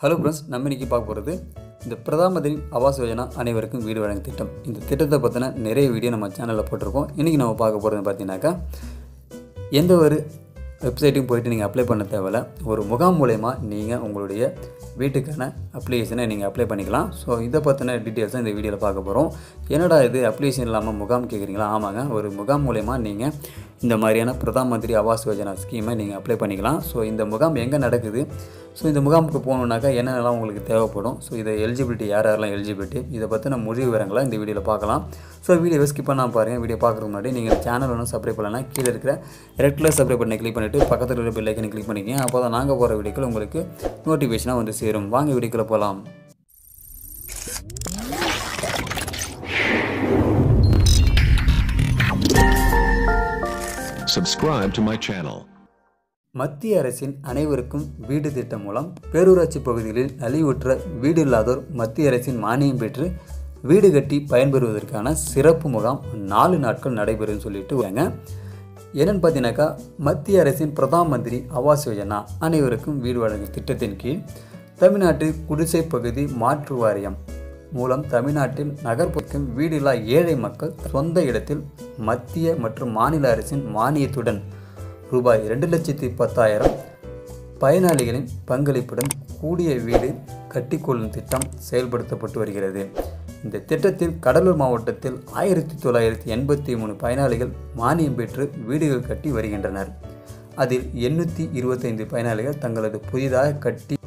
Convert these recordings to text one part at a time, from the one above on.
Hello friends நம்ம இன்னைக்கு பார்க்க போகிறது இந்த பிரதான் மந்திரி ஆவாஸ் யோஜனா அனைவருக்கும் வீடு வழங்கும் திட்டம் இந்த திட்டத்தை பற்றின நிறைய வீடியோ நம்ம சேனலில் போட்டிருக்கோம் இன்றைக்கி நம்ம பார்க்க போகிறது பார்த்தீங்கன்னாக்கா எந்த ஒரு வெப்சைட்டும் போயிட்டு நீங்கள் அப்ளை பண்ண தேவையில்ல ஒரு முகாம் மூலயமா நீங்கள் உங்களுடைய வீட்டுக்கான அப்ளிகேஷனை நீங்கள் அப்ளை பண்ணிக்கலாம் ஸோ இதை பற்றின டீட்டெயில்ஸை இந்த வீடியோவில் பார்க்க போகிறோம் என்னடா இது அப்ளிகேஷன் இல்லாமல் முகாம் கேட்குறீங்களா ஆமாங்க ஒரு முகாம் மூலயமா நீங்கள் இந்த மாதிரியான பிரதான் மந்திரி ஆவாஸ் யோஜனா ஸ்கீமை நீங்கள் அப்ளை பண்ணிக்கலாம் ஸோ இந்த முகாம் எங்கே நடக்குது ஸோ இந்த முகாமுக்கு போகணுன்னாக்கா என்னென்னலாம் உங்களுக்கு தேவைப்படும் ஸோ இதை எலிஜிபிலிட்டி யார் யாரெல்லாம் எலிஜிபிலிட்டி இதை பற்றின முழு விவரங்களை இந்த வீடியோவில் பார்க்கலாம் ஸோ வீடியோவை ஸ்கிப் பண்ணாமல் பாருங்கள் வீடியோ பார்க்குறதுக்கு முன்னாடி நீங்கள் சேனல் ஒன்றும் சப்ஸ்கிரைப் பண்ணலன்னா கீழே இருக்கிற ரெட் கலர் சப்ஸ்கிரைப் பண்ணி கிளிக் பண்ணிவிட்டு பக்கத்தில் இருக்கிற பெல் ஐக்கனை கிளிக் பண்ணிக்கங்க அப்போ தான் நாங்கள் போகிற வீடியோக்கள் உங்களுக்கு நோட்டிஃபிகேஷனாக வந்து சேரும் வாங்க வீடியோக்குள்ளே போகலாம் Subscribe to my channel. மத்திய அரசின் அனைவருக்கும் வீடு திட்டம் மூலம் பேரூராட்சி பகுதிகளில் நலிவுற்ற வீடு இல்லாதோர் மத்திய அரசின் மானியம் பெற்று வீடு கட்டி பயன்பெறுவதற்கான சிறப்பு முகாம் நாலு நாட்கள் நடைபெறும் சொல்லிட்டு வாங்க என்னென்னு பார்த்தீங்கன்னாக்கா மத்திய அரசின் பிரதான் மந்திரி ஆவாஸ் யோஜனா அனைவருக்கும் வீடு வழங்கும் திட்டத்தின் கீழ் தமிழ்நாட்டு குடிசை பகுதி மாற்று வாரியம் மூலம் தமிழ்நாட்டில் நகர்ப்புறக்கும் வீடில்லா ஏழை மக்கள் சொந்த இடத்தில் மத்திய மற்றும் மாநில அரசின் மானியத்துடன் ரூபாய் ரெண்டு லட்சத்தி பத்தாயிரம் பயனாளிகளின் பங்களிப்புடன் கூடிய வீடு கட்டிக்கொள்ளும் திட்டம் செயல்படுத்தப்பட்டு வருகிறது இந்த திட்டத்தில் கடலூர் மாவட்டத்தில் ஆயிரத்தி தொள்ளாயிரத்தி எண்பத்தி மூணு பயனாளிகள் மானியம் பெற்று வீடுகள் கட்டி வருகின்றனர் அதில் எண்ணூற்றி இருபத்தைந்து பயனாளிகள் தங்களது புதிதாக கட்டி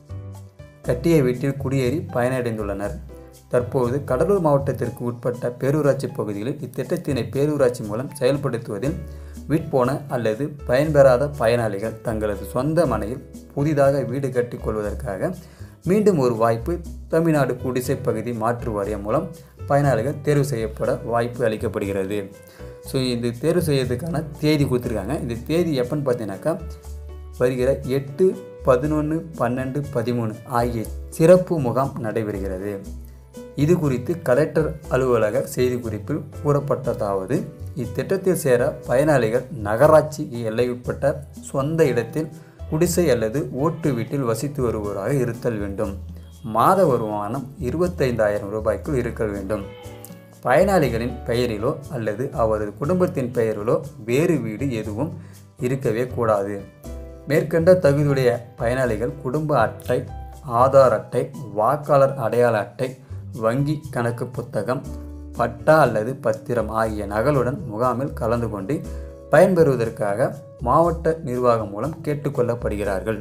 கட்டிய வீட்டில் குடியேறி பயனடைந்துள்ளனர் தற்போது கடலூர் மாவட்டத்திற்கு உட்பட்ட பேரூராட்சி பகுதிகளில் இத்திட்டத்தினை பேரூராட்சி மூலம் செயல்படுத்துவதில் வீட்போன அல்லது பயன்பெறாத பயனாளிகள் தங்களது சொந்த மனையில் புதிதாக வீடு கட்டிக் கொள்வதற்காக மீண்டும் ஒரு வாய்ப்பு தமிழ்நாடு குடிசை பகுதி மாற்று வாரியம் மூலம் பயனாளிகள் தேர்வு செய்யப்பட வாய்ப்பு அளிக்கப்படுகிறது ஸோ இது தேர்வு செய்யறதுக்கான தேதி கொடுத்துருக்காங்க இந்த தேதி எப்போன்னு பார்த்தீங்கன்னாக்கா வருகிற எட்டு பதினொன்று பன்னெண்டு பதிமூணு ஆகிய சிறப்பு முகாம் நடைபெறுகிறது இது குறித்து கலெக்டர் அலுவலக செய்திக்குறிப்பில் கூறப்பட்டதாவது இத்திட்டத்தில் சேர பயனாளிகள் நகராட்சி எல்லையுட்பட்ட சொந்த இடத்தில் குடிசை அல்லது ஓட்டு வீட்டில் வசித்து வருவோராக இருத்தல் வேண்டும் மாத வருமானம் இருபத்தைந்தாயிரம் ரூபாய்க்குள் இருக்க வேண்டும் பயனாளிகளின் பெயரிலோ அல்லது அவரது குடும்பத்தின் பெயரிலோ வேறு வீடு எதுவும் இருக்கவே கூடாது மேற்கண்ட தகுதியுடைய பயனாளிகள் குடும்ப அட்டை ஆதார் அட்டை வாக்காளர் அடையாள அட்டை வங்கி கணக்கு புத்தகம் பட்டா அல்லது பத்திரம் ஆகிய நகலுடன் முகாமில் கலந்து கொண்டு பயன்பெறுவதற்காக மாவட்ட நிர்வாகம் மூலம் கேட்டுக்கொள்ளப்படுகிறார்கள்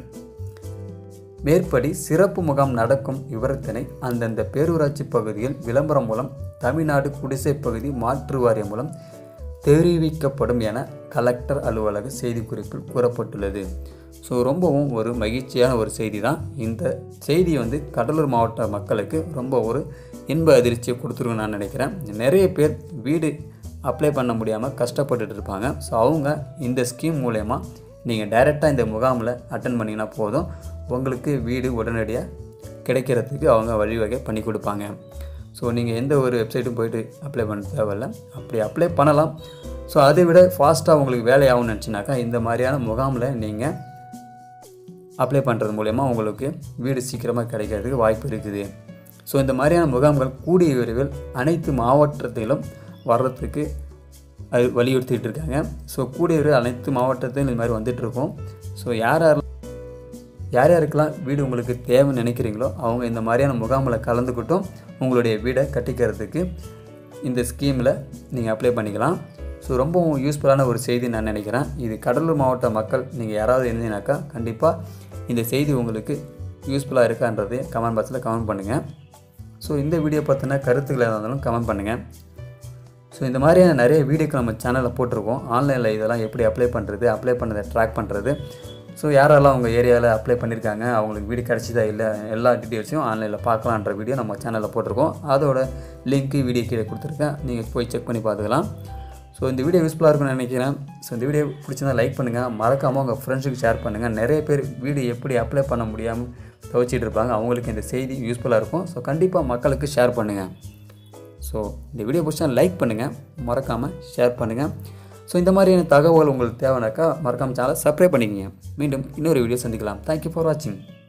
மேற்படி சிறப்பு முகாம் நடக்கும் விவரத்தினை அந்தந்த பேரூராட்சி பகுதியில் விளம்பரம் மூலம் தமிழ்நாடு குடிசை பகுதி மாற்று வாரியம் மூலம் தெரிவிக்கப்படும் என கலெக்டர் அலுவலக செய்திக்குறிப்பில் கூறப்பட்டுள்ளது ஸோ ரொம்பவும் ஒரு மகிழ்ச்சியான ஒரு செய்தி தான் இந்த செய்தி வந்து கடலூர் மாவட்ட மக்களுக்கு ரொம்ப ஒரு இன்ப அதிர்ச்சியை கொடுத்துருக்குன்னு நான் நினைக்கிறேன் நிறைய பேர் வீடு அப்ளை பண்ண முடியாமல் கஷ்டப்பட்டுட்டு இருப்பாங்க ஸோ அவங்க இந்த ஸ்கீம் மூலயமா நீங்கள் டைரெக்டாக இந்த முகாமில் அட்டன் பண்ணிங்கன்னா போதும் உங்களுக்கு வீடு உடனடியாக கிடைக்கிறதுக்கு அவங்க வழிவகை பண்ணி கொடுப்பாங்க ஸோ நீங்கள் எந்த ஒரு வெப்சைட்டும் போயிட்டு அப்ளை பண்ண தேவையில்ல அப்படி அப்ளை பண்ணலாம் ஸோ அதை விட ஃபாஸ்ட்டாக உங்களுக்கு வேலையாகும்னு நினச்சினாக்கா இந்த மாதிரியான முகாமில் நீங்கள் அப்ளை பண்ணுறது மூலயமா உங்களுக்கு வீடு சீக்கிரமாக கிடைக்கிறதுக்கு வாய்ப்பு இருக்குது ஸோ இந்த மாதிரியான முகாம்கள் கூடிய விரைவில் அனைத்து மாவட்டத்திலும் வர்றதுக்கு அது வலியுறுத்திட்டு இருக்காங்க ஸோ கூடிய விரைவில் அனைத்து மாவட்டத்திலும் இந்த மாதிரி வந்துட்டுருக்கோம் ஸோ யார் யார் யார் யாருக்கெல்லாம் வீடு உங்களுக்கு தேவைன்னு நினைக்கிறீங்களோ அவங்க இந்த மாதிரியான முகாமில் கலந்துக்கிட்டும் உங்களுடைய வீடை கட்டிக்கிறதுக்கு இந்த ஸ்கீமில் நீங்கள் அப்ளை பண்ணிக்கலாம் ஸோ ரொம்பவும் யூஸ்ஃபுல்லான ஒரு செய்தி நான் நினைக்கிறேன் இது கடலூர் மாவட்ட மக்கள் நீங்கள் யாராவது இருந்தீங்கனாக்கா கண்டிப்பாக இந்த செய்தி உங்களுக்கு யூஸ்ஃபுல்லாக இருக்கான்றது கமெண்ட் பாக்ஸில் கமெண்ட் பண்ணுங்கள் ஸோ இந்த வீடியோ பற்றின கருத்துக்கள் எதாக இருந்தாலும் கமெண்ட் பண்ணுங்கள் ஸோ இந்த மாதிரியான நிறைய வீடியோக்கள் நம்ம சேனலில் போட்டிருக்கோம் ஆன்லைனில் இதெல்லாம் எப்படி அப்ளை பண்ணுறது அப்ளை பண்ணதை ட்ராக் பண்ணுறது ஸோ யாரெல்லாம் உங்கள் ஏரியாவில் அப்ளை பண்ணியிருக்காங்க அவங்களுக்கு வீடு கிடச்சிதா இல்லை எல்லா டீட்டெயில்ஸையும் ஆன்லைனில் பார்க்கலான்ற வீடியோ நம்ம சேனலில் போட்டிருக்கோம் அதோட லிங்க்கு வீடியோ கீழே கொடுத்துருக்கேன் நீங்கள் போய் செக் பண்ணி பார்த்துக்கலாம் ஸோ இந்த வீடியோ யூஸ்ஃபுல்லாக இருக்கும்னு நினைக்கிறேன் ஸோ இந்த வீடியோ பிடிச்சிருந்தா லைக் பண்ணுங்கள் மறக்காமல் உங்கள் ஃப்ரெண்ட்ஸுக்கு ஷேர் பண்ணுங்கள் நிறைய பேர் வீடு எப்படி அப்ளை பண்ண முடியாமல் துவச்சிட்டு இருப்பாங்க அவங்களுக்கு இந்த செய்தி யூஸ்ஃபுல்லாக இருக்கும் ஸோ கண்டிப்பாக மக்களுக்கு ஷேர் பண்ணுங்கள் ஸோ இந்த வீடியோ பிடிச்சா லைக் பண்ணுங்கள் மறக்காமல் ஷேர் பண்ணுங்கள் ஸோ இந்த மாதிரியான தகவல் உங்களுக்கு தேவைனாக்கா மறக்காமல் சேனலை சப்ஸ்கிரைப் பண்ணிக்கங்க மீண்டும் இன்னொரு வீடியோ சந்திக்கலாம் தேங்க்யூ ஃபார் வாட்சிங்